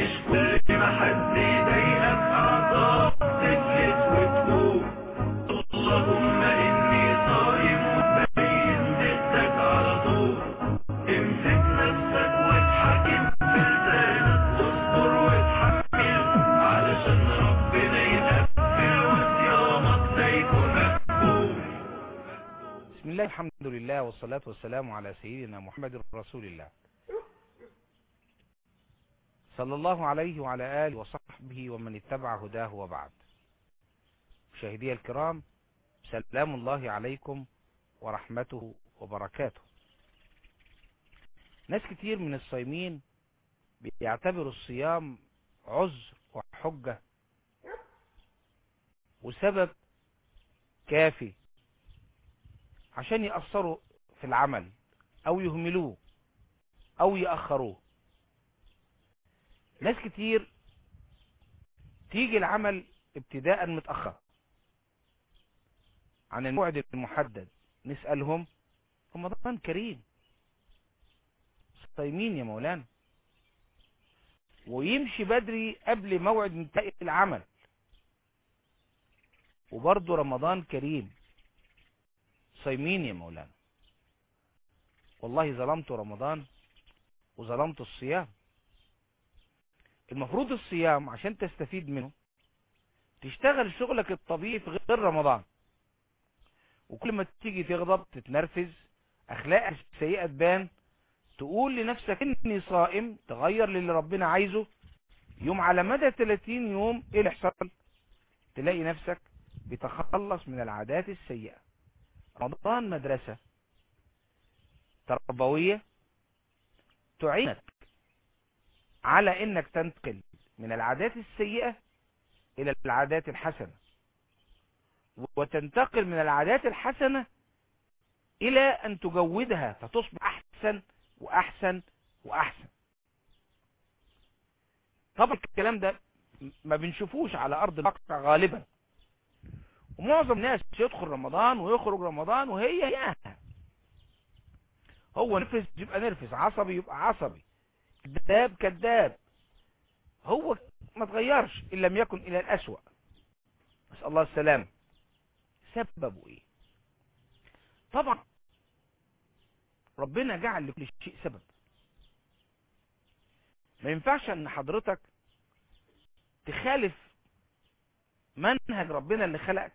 تعيش كل ما حد يضايقك اعصابك تفلت وتفوق اللهم اني صايم وبين ضدك على طول امسك نفسك واتحكم في لسانك واصبر واتحمل علشان ربنا يقفل وصيامك ده يكون مقبول بسم الله الحمد لله والصلاة والسلام على سيدنا محمد رسول الله صلى الله عليه وعلى آله وصحبه ومن اتبع هداه وبعد مشاهدي الكرام سلام الله عليكم ورحمته وبركاته ناس كتير من الصايمين بيعتبروا الصيام عذر وحجة وسبب كافي عشان يأثروا في العمل او يهملوه او يأخروه ناس كتير تيجي العمل ابتداء متأخر عن الموعد المحدد نسألهم رمضان كريم صايمين يا مولانا ويمشي بدري قبل موعد انتهاء العمل وبرضه رمضان كريم صايمين يا مولانا والله ظلمت رمضان وظلمت الصيام المفروض الصيام عشان تستفيد منه تشتغل شغلك الطبيعي في غير رمضان وكل ما تيجي تغضب تتنرفز اخلاقك السيئة تبان تقول لنفسك اني صائم تغير للي ربنا عايزه يوم على مدى 30 يوم ايه اللي يحصل تلاقي نفسك بتخلص من العادات السيئة رمضان مدرسة تربوية تعينك على انك تنتقل من العادات السيئة الى العادات الحسنة وتنتقل من العادات الحسنة الى ان تجودها فتصبح احسن واحسن واحسن طبعا الكلام ده ما بنشوفوش على ارض الواقع غالبا ومعظم الناس يدخل رمضان ويخرج رمضان وهي هي هو نرفز يبقى نرفز عصبي يبقى عصبي كذاب كذاب هو ما تغيرش ان لم يكن الى الاسوأ نسأل الله السلام سببه ايه طبعا ربنا جعل لكل شيء سبب ما ينفعش ان حضرتك تخالف منهج ربنا اللي خلقك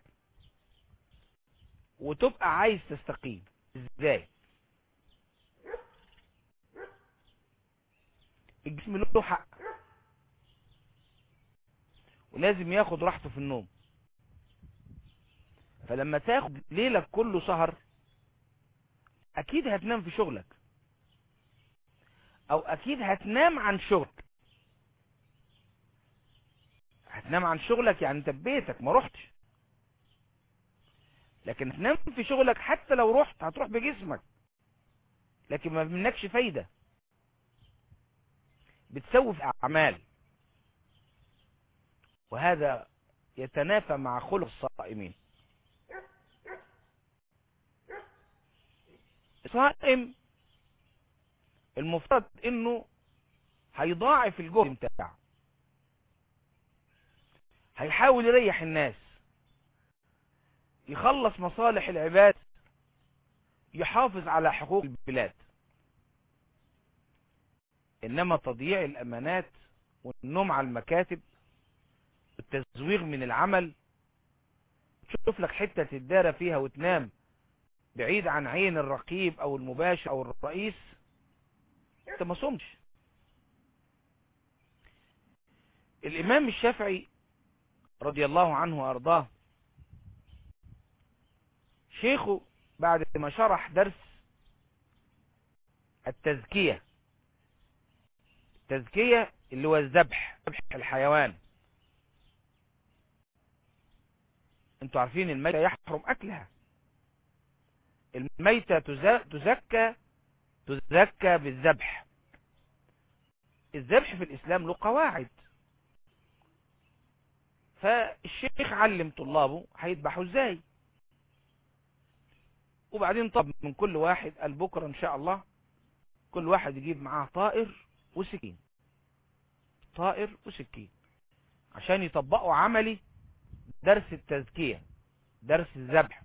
وتبقى عايز تستقيم ازاي الجسم له حق ولازم ياخد راحته في النوم فلما تاخد ليلك كله سهر اكيد هتنام في شغلك او اكيد هتنام عن شغلك هتنام عن شغلك يعني انت في بيتك ما رحتش لكن تنام في شغلك حتى لو رحت هتروح بجسمك لكن ما منكش فايدة بتسوي في اعمال وهذا يتنافى مع خلق الصائمين الصائم المفترض انه هيضاعف الجهد بتاعه هيحاول يريح الناس يخلص مصالح العباد يحافظ على حقوق البلاد انما تضييع الامانات والنوم على المكاتب التزويغ من العمل تشوف لك حتة تدارى فيها وتنام بعيد عن عين الرقيب او المباشر او الرئيس انت ما صمتش الامام الشافعي رضي الله عنه وارضاه شيخه بعد ما شرح درس التزكية التزكية اللي هو الذبح ذبح الحيوان انتوا عارفين الميتة يحرم اكلها الميتة تزكى تزكى بالذبح الذبح في الاسلام له قواعد فالشيخ علم طلابه هيذبحوا ازاي وبعدين طب من كل واحد قال بكرة ان شاء الله كل واحد يجيب معاه طائر وسكين طائر وسكين عشان يطبقوا عملي درس التزكية درس الذبح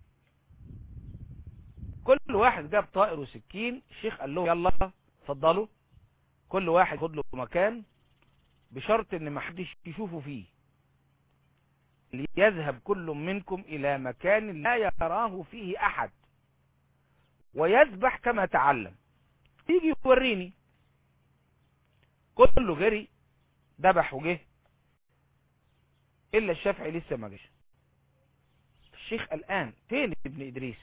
كل واحد جاب طائر وسكين الشيخ قال له يلا اتفضلوا كل واحد خد له مكان بشرط ان ما حدش يشوفه فيه ليذهب كل منكم الى مكان لا يراه فيه احد ويذبح كما تعلم يجي يوريني كله جري ذبح وجه الا الشافعي لسه ما جاش الشيخ الان فين ابن ادريس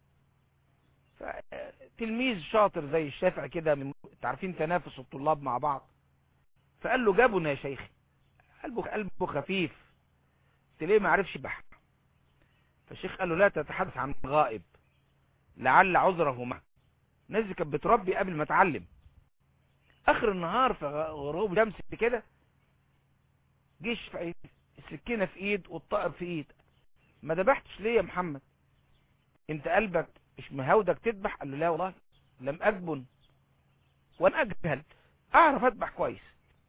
تلميذ شاطر زي الشافعي كده من تعرفين تنافس الطلاب مع بعض فقال له جابنا يا شيخي قلبه قلبه خفيف قلت ليه ما عرفش يبح فالشيخ قال له لا تتحدث عن غائب لعل عذره معه الناس دي كانت بتربي قبل ما اتعلم اخر النهار في غروب شمس كده جيش في السكينه في ايد والطائر في ايد ما ذبحتش ليه يا محمد انت قلبك مش مهودك تذبح قال له لا والله لم اجبن وانا اجهل اعرف اذبح كويس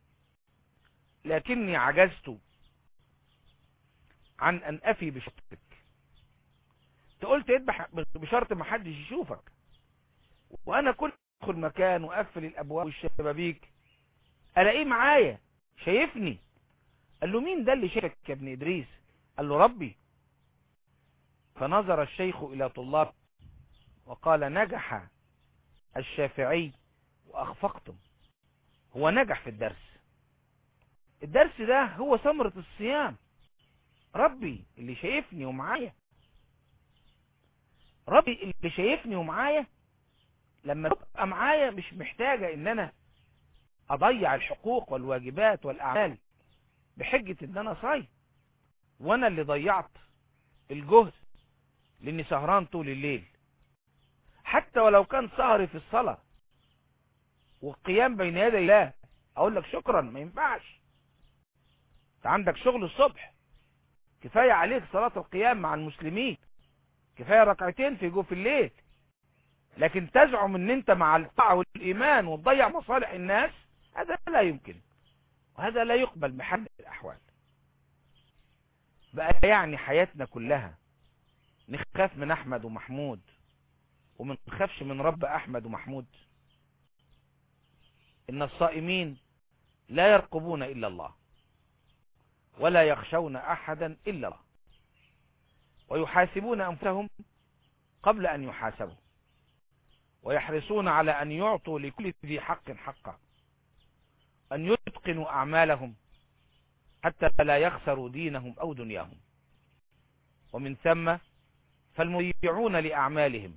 لكني عجزت عن ان افي بشرطك انت قلت اذبح بشرط ما حدش يشوفك وانا كل ادخل مكان واقفل الابواب والشبابيك الاقيه معايا شايفني قال له مين ده اللي شايفك يا ابن ادريس قال له ربي فنظر الشيخ الى طلاب وقال نجح الشافعي واخفقتم هو نجح في الدرس الدرس ده هو ثمرة الصيام ربي اللي شايفني ومعايا ربي اللي شايفني ومعايا لما تبقى معايا مش محتاجة ان انا اضيع الحقوق والواجبات والاعمال بحجة ان انا صايم وانا اللي ضيعت الجهد لاني سهران طول الليل حتى ولو كان سهري في الصلاة والقيام بين يدي الله اقول لك شكرا ما ينفعش انت عندك شغل الصبح كفاية عليك صلاة القيام مع المسلمين كفاية ركعتين في جوف الليل لكن تزعم ان انت مع الطاعة والايمان وتضيع مصالح الناس هذا لا يمكن وهذا لا يقبل بحال الاحوال بقى يعني حياتنا كلها نخاف من احمد ومحمود ومن نخافش من رب احمد ومحمود ان الصائمين لا يرقبون الا الله ولا يخشون احدا الا الله ويحاسبون انفسهم قبل ان يحاسبوا ويحرصون على ان يعطوا لكل ذي حق حقه ان يتقنوا اعمالهم حتى لا يخسروا دينهم او دنياهم ومن ثم فالمضيعون لاعمالهم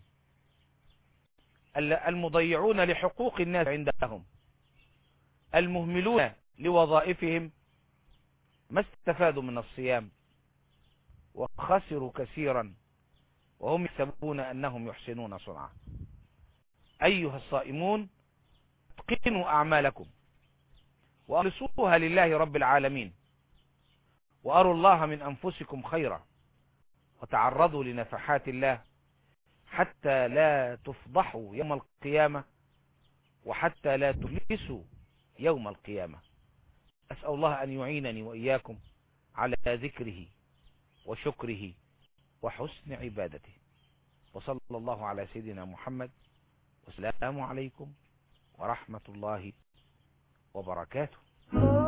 المضيعون لحقوق الناس عندهم المهملون لوظائفهم ما استفادوا من الصيام وخسروا كثيرا وهم يحسبون أنهم يحسنون صنعا أيها الصائمون اتقنوا أعمالكم وأرسوها لله رب العالمين وأروا الله من أنفسكم خيرا وتعرضوا لنفحات الله حتى لا تفضحوا يوم القيامة وحتى لا تفلسوا يوم القيامة أسأل الله أن يعينني وإياكم على ذكره وشكره وحسن عبادته وصلى الله على سيدنا محمد والسلام عليكم ورحمة الله وبركاته